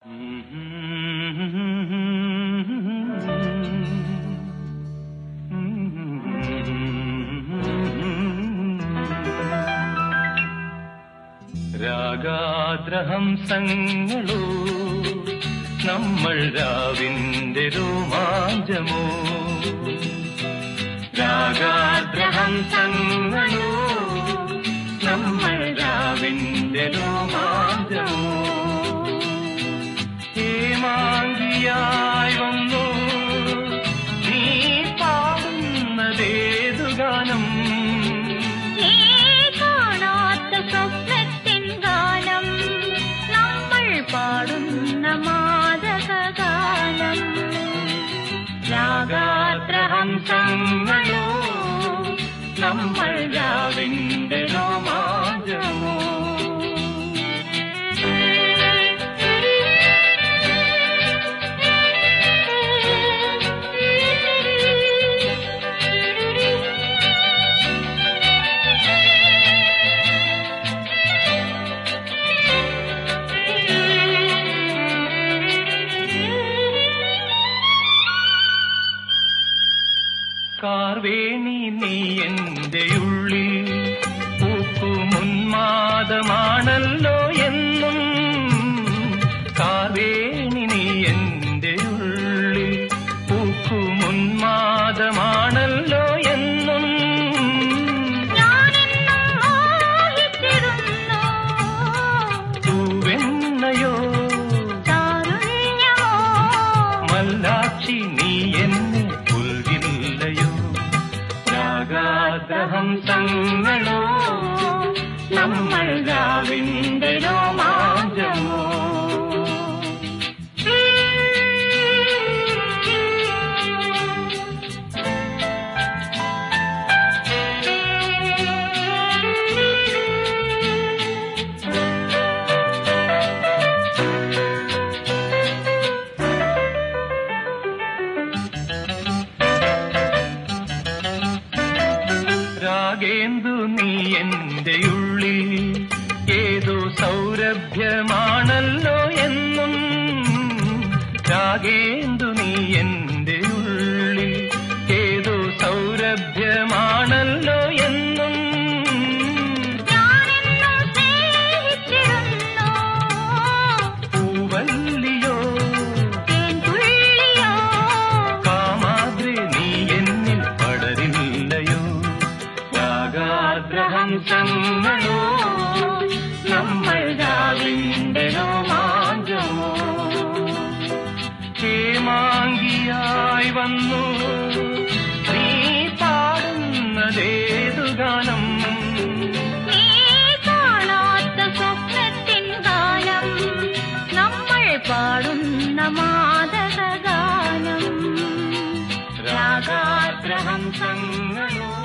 രാഗാദ്രഹംസങ്ങളോ നമ്മൾ രാവിന്റെ രോമാഞ്ചമോ രാഗാദ്രഹംസങ്ങളോ നമ്മൾ രാവിന്റെ രോമാഞ്ചമോ ഹേമാങ്കിയായി വന്നു നീ പാടുന്നതേതു ഗാനം നീ കാണാത്ത സ്വപ്നത്തിൻ ഗാനം നമ്മൾ പാടുന്ന മാതകഗാനം രാഗാദ്രഹംസങ്ങളോ നമ്മൾ രാവിന്റെ രോമാഞ്ചമോ കാർവേണി നീ എന്റെ ഉള്ളിൽ പൂക്കുമുന്മാദമാണല്ലോ എന്നും കാർവേണി നീ എന്റെ ഉള്ളിൽ പൂക്കുമുന്മാദമാണല്ലോ എന്നും ഞാനെന്നും മോഹിച്ചിരുന്നു തൂവെണ്ണയോ താരുണ്യമോ മല്ലാക്ഷി നീ എന്നെ പുൽകില്ലയോ രാഗാദ്രഹംസങ്ങളോ നമ്മൾ രാവിന്റെ രോമാഞ്ചമോ രാഗേന്ദു നീ എന്റെ ഉള്ളിൽ ഏതോ സൗരഭ്യമാണല്ലോ എന്നും രാഗേന്ദു നീ എന്റെ ഉള്ളിൽ ഏതോ സൗരഭ്യമാണല്ലോ എന്നും ഞാനെന്നും സ്നേഹിച്ചിരുന്നു പൂവല്ലിയോ തേൻതുള്ളിയോ കാമാദ്രി നീ എന്നിൽ പടരില്ലയോ രാഗാദ്രഹംസങ്ങളോ നമ്മൾ രാവിന്റെ രോമാഞ്ചമോ ഹേമാങ്കിയായി വന്നു നീ പാടുന്നതേതു ഗാനം നീ കാണാത്ത സ്വപ്നത്തിൻ ഗാനം നമ്മൾ പാടുന്ന മാതകഗാനം രാഗാദ്രഹംസങ്ങളോ